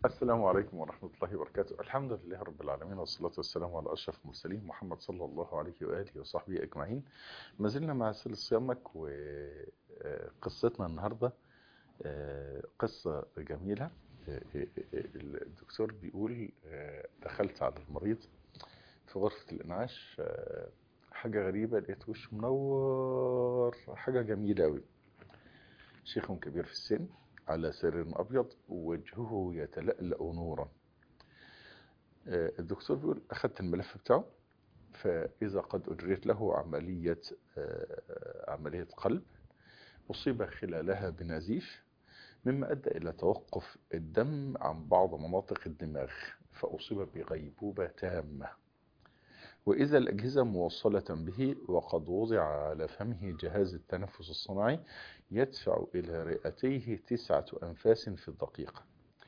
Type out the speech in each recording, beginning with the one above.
السلام عليكم ورحمة الله وبركاته الحمد لله رب العالمين والصلاة والسلام على أشرف المرسلين محمد صلى الله عليه وآله وصحبه أجمعين ما زلنا مع سلسلة صيامك وقصتنا النهاردة قصة جميلة الدكتور بيقول دخلت على المريض في غرفة الإنعاش حاجة غريبة لقيت وشه منور حاجة جميلة أوي شيخ كبير في السن على سرير أبيض ووجهه يتلألأ نورا الدكتور بيقول أخذت الملف بتاعه فإذا قد أجريت له عملية عملية قلب أصيب خلالها بنزيف مما أدى إلى توقف الدم عن بعض مناطق الدماغ فأصيب بغيبوبة تامة وإذا الأجهزة موصلة به وقد وضع على فمه جهاز التنفس الصناعي يدفع إلى رئتيه تسعة أنفاس في الدقيقة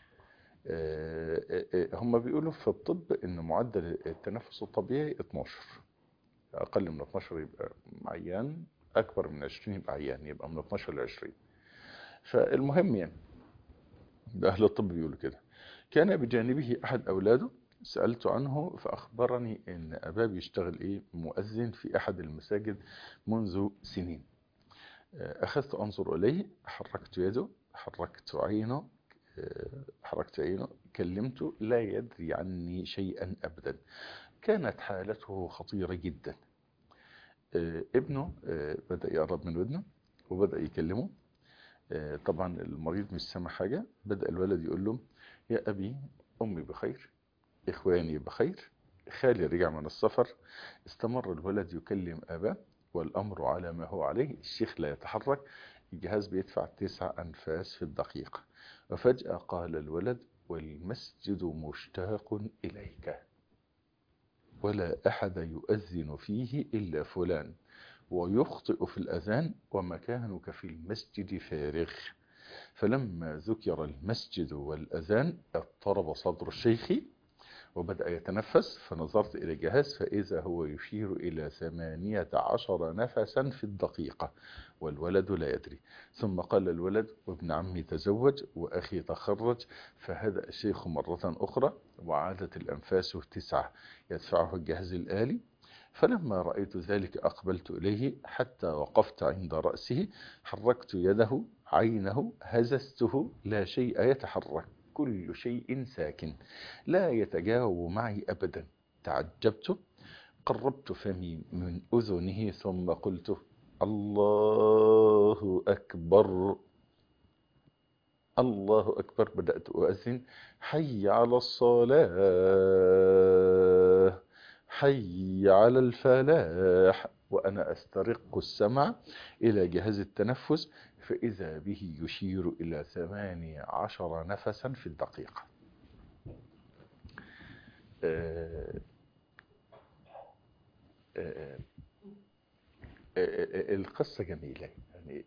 هم بيقولوا في الطب أن معدل التنفس الطبيعي 12 أقل من 12 يبقى عيان أكبر من 20 يبقى عيان يبقى من 12 ل 20 فالمهم يعني ده أهل الطب بيقولوا كده كان بجانبه أحد أولاده سألت عنه فأخبرني أن أباه بيشتغل إيه مؤذن في أحد المساجد منذ سنين أخذت أنظر إليه حركت يده حركت عينه حركت عينه كلمته لا يدري عني شيئا أبدا كانت حالته خطيرة جدا ابنه بدأ يقرب من ودنه وبدأ يكلمه طبعا المريض مش سامع حاجة بدأ الولد يقول له يا أبي أمي بخير إخواني بخير خالي رجع من السفر استمر الولد يكلم أباه والأمر على ما هو عليه الشيخ لا يتحرك الجهاز بيدفع تسع أنفاس في الدقيقة وفجأة قال الولد والمسجد مشتاق إليك ولا أحد يؤذن فيه إلا فلان ويخطئ في الأذان ومكانك في المسجد فارغ فلما ذكر المسجد والأذان اضطرب صدر الشيخ وبدأ يتنفس فنظرت إلى الجهاز فإذا هو يشير إلى ثمانية عشر نفسا في الدقيقة والولد لا يدري ثم قال الولد وابن عمي تزوج وأخي تخرج فهدأ الشيخ مرة أخرى وعادت الأنفاس تسعة يدفعه الجهاز الآلي فلما رأيت ذلك أقبلت إليه حتى وقفت عند رأسه حركت يده عينه هززته لا شيء يتحرك كل شيء ساكن لا يتجاوب معي أبدا تعجبت قربت فمي من أذنه ثم قلت الله أكبر الله أكبر بدأت أؤذن حي على الصلاة حي على الفلاح وأنا أسترق السمع إلى جهاز التنفس فإذا به يشير إلى ثماني عشر نفسا في الدقيقة آآ آآ آآ القصة جميلة يعني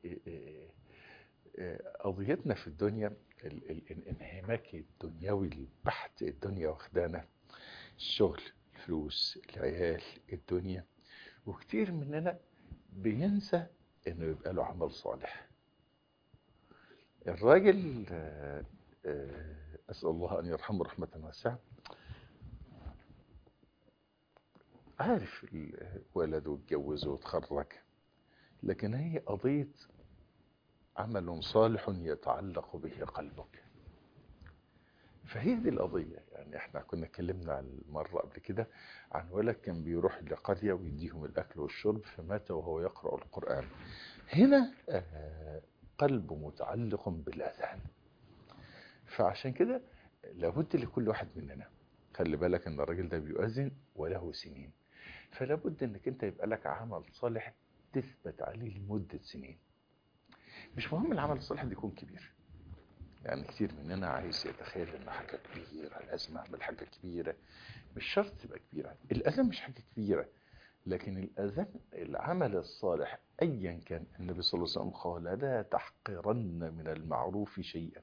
قضيتنا في الدنيا الانهماك الدنيوي البحت الدنيا واخدانا الشغل الفلوس العيال الدنيا وكتير مننا بينسى انه يبقى له عمل صالح الراجل أسأل الله أن يرحمه رحمة واسعة عارف ولده اتجوز وتخرج لكن هي قضية عمل صالح يتعلق به قلبك فهي دي القضية يعني احنا كنا اتكلمنا عن مرة قبل كده عن ولد كان بيروح لقرية ويديهم الأكل والشرب فمات وهو يقرأ القرآن هنا آه قلبه متعلق بالأذان فعشان كده لابد لكل واحد مننا خلي بالك ان الراجل ده بيؤذن وله سنين فلابد انك انت يبقى لك عمل صالح تثبت عليه لمدة سنين مش مهم العمل الصالح ده يكون كبير يعني كتير مننا عايز يتخيل ان حاجة كبيرة لازم اعمل حاجة كبيرة مش شرط تبقى كبيرة الاذان مش حاجة كبيرة لكن الاذان العمل الصالح ايا كان النبي صلى الله عليه وسلم قال لا تحقرن من المعروف شيئا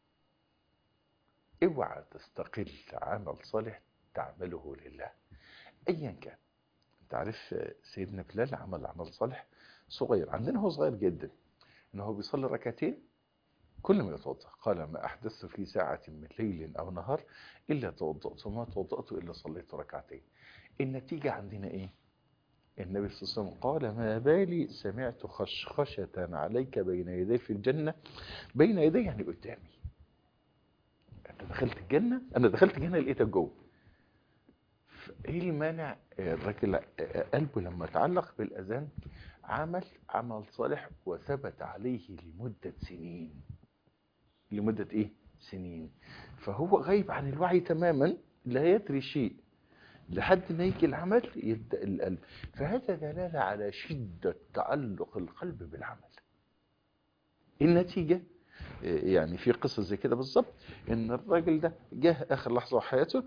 اوعى تستقل عمل صالح تعمله لله ايا كان انت عارف سيدنا بلال عمل عمل صالح صغير عندنا هو صغير جدا ان هو بيصلي ركعتين كل ما يتوضأ قال ما أحدثت في ساعة من ليل أو نهار إلا توضأت وما توضأت إلا صليت ركعتين النتيجة عندنا إيه النبي صلى الله عليه وسلم قال ما بالي سمعت خشخشة عليك بين يدي في الجنة بين يدي يعني قدامي أنت دخلت الجنة أنا دخلت الجنة لقيتك جوه ايه المانع الراجل قلبه لما تعلق بالاذان عمل عمل صالح وثبت عليه لمدة سنين لمدة ايه سنين فهو غايب عن الوعي تماما لا يدري شيء لحد ما يجي العمل يبدأ القلب فهذا دلالة على شدة تعلق القلب بالعمل النتيجة يعني في قصة زي كده بالظبط ان الراجل ده جه اخر لحظة في حياته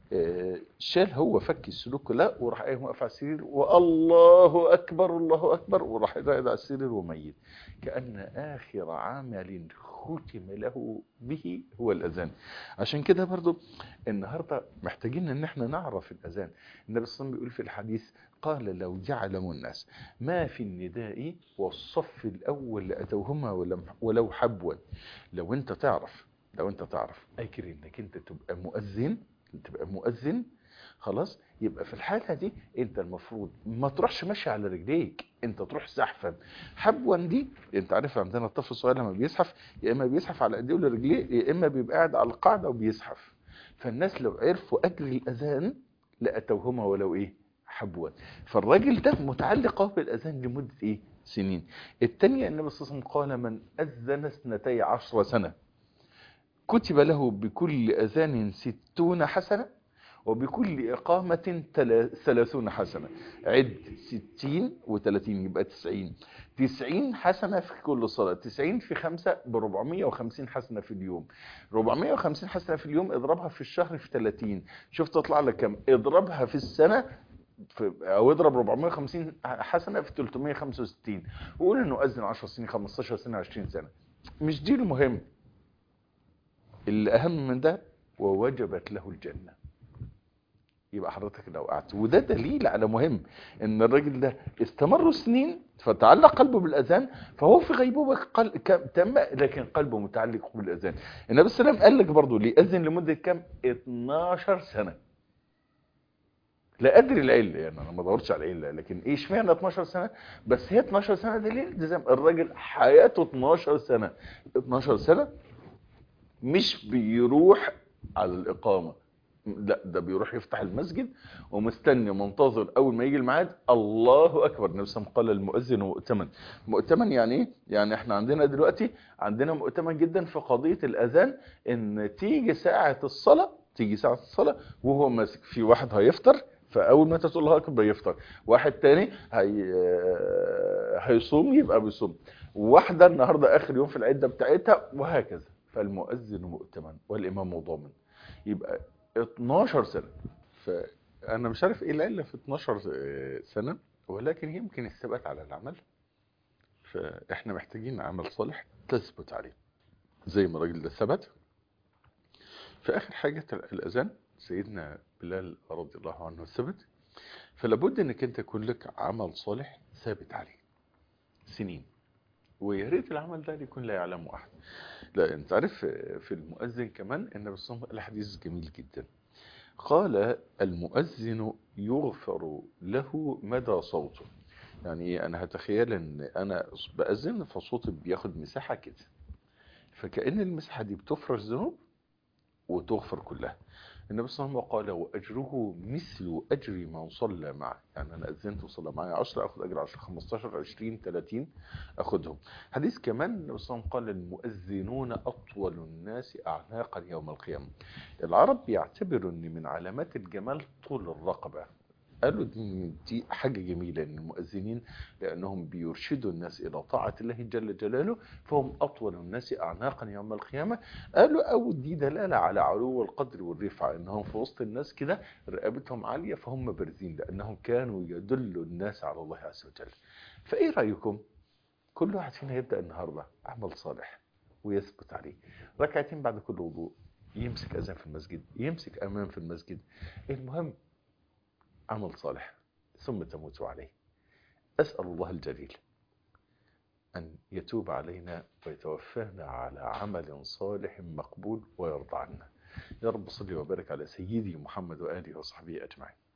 شال هو فك السلوك كله وراح قايم واقف على السرير والله اكبر الله اكبر وراح قاعد على السرير وميت كان اخر عمل ختم له به هو الاذان عشان كده برضو النهارده محتاجين ان احنا نعرف الاذان النبي صلى الله عليه وسلم بيقول في الحديث قال لو يعلم الناس ما في النداء والصف الاول لاتوهما ولو حبوا لو انت تعرف لو انت تعرف اجر انك انت تبقى مؤذن تبقى مؤذن خلاص يبقى في الحالة دي انت المفروض ما تروحش ماشي على رجليك انت تروح زحفا حبوا دي انت عارف عندنا الطفل الصغير لما بيزحف يا اما بيزحف على ايديه ولا رجليه يا اما بيبقى قاعد على القاعدة وبيزحف فالناس لو عرفوا اجر الاذان لاتوهما ولو ايه حبوا فالراجل ده متعلق بالاذان لمدة ايه سنين الثانية النبي صلى الله عليه وسلم قال من اذن اثنتي عشر سنة كتب له بكل أذان ستون حسنة وبكل إقامة ثلاثون حسنة عد ستين وثلاثين يبقى تسعين تسعين حسنة في كل صلاة تسعين في خمسة بربعمية وخمسين حسنة في اليوم ربعمية وخمسين حسنة في اليوم اضربها في الشهر في ثلاثين شوف تطلع لك كم اضربها في السنة في او اضرب 450 حسنة في 365 وقول انه اذن 10 سنين 15 سنة 20 سنة مش دي المهم اللي اهم من ده ووجبت له الجنة يبقى حضرتك لو قعدت وده دليل على مهم ان الراجل ده استمر سنين فتعلق قلبه بالاذان فهو في غيبوبه قل... تم لكن قلبه متعلق بالاذان النبي صلى الله عليه وسلم قال لك برضه ليأذن لمده كام 12 سنه لا ادري العله يعني انا ما دورتش على العله لكن ايه اشمعنى 12 سنه بس هي 12 سنه دليل التزام الراجل حياته 12 سنه 12 سنه مش بيروح على الإقامة لا ده بيروح يفتح المسجد ومستني منتظر أول ما يجي الميعاد الله أكبر النبي صلى الله عليه وسلم قال المؤذن مؤتمن مؤتمن يعني ايه؟ يعني احنا عندنا دلوقتي عندنا مؤتمن جدا في قضية الأذان إن تيجي ساعة الصلاة تيجي ساعة الصلاة وهو ماسك في واحد هيفطر فاول ما تقول الله اكبر يفطر واحد تاني هي هيصوم يبقى بيصوم واحده النهارده اخر يوم في العده بتاعتها وهكذا فالمؤذن مؤتمن والامام ضامن يبقى 12 سنه فانا مش عارف ايه العله في 12 سنه ولكن يمكن الثبات على العمل فاحنا محتاجين عمل صالح تثبت عليه زي ما الراجل ده ثبت في اخر حاجه الاذان سيدنا بلال رضي الله عنه ثبت فلابد انك انت يكون لك عمل صالح ثابت عليه سنين ويا ريت العمل ده يكون لا يعلمه احد لا انت عارف في المؤذن كمان النبي صلى الله عليه وسلم الحديث جميل جدا قال المؤذن يغفر له مدى صوته يعني انا هتخيل ان انا باذن فصوتي بياخد مساحه كده فكأن المساحه دي بتفرش ذنوب وتغفر كلها النبي صلى الله عليه وسلم قال واجره مثل اجر من صلى معه يعني انا اذنت وصلى معي 10 اخذ اجر 10 15 20 30 اخذهم حديث كمان النبي صلى الله عليه وسلم قال المؤذنون اطول الناس اعناقا يوم القيامه العرب بيعتبروا ان من علامات الجمال طول الرقبه قالوا دي, دي حاجة جميلة ان المؤذنين لانهم بيرشدوا الناس الى طاعة الله جل جلاله فهم اطول الناس اعناقا يوم القيامة قالوا او دي دلالة على علو القدر والرفعة انهم في وسط الناس كده رقبتهم عالية فهم بارزين لانهم كانوا يدلوا الناس على الله عز وجل فايه رأيكم كل واحد فينا يبدأ النهاردة عمل صالح ويثبت عليه ركعتين بعد كل وضوء يمسك اذان في المسجد يمسك امام في المسجد المهم عمل صالح ثم تموت عليه أسأل الله الجليل أن يتوب علينا ويتوفانا على عمل صالح مقبول ويرضى عنا يا رب صل وبارك على سيدي محمد وآله وصحبه أجمعين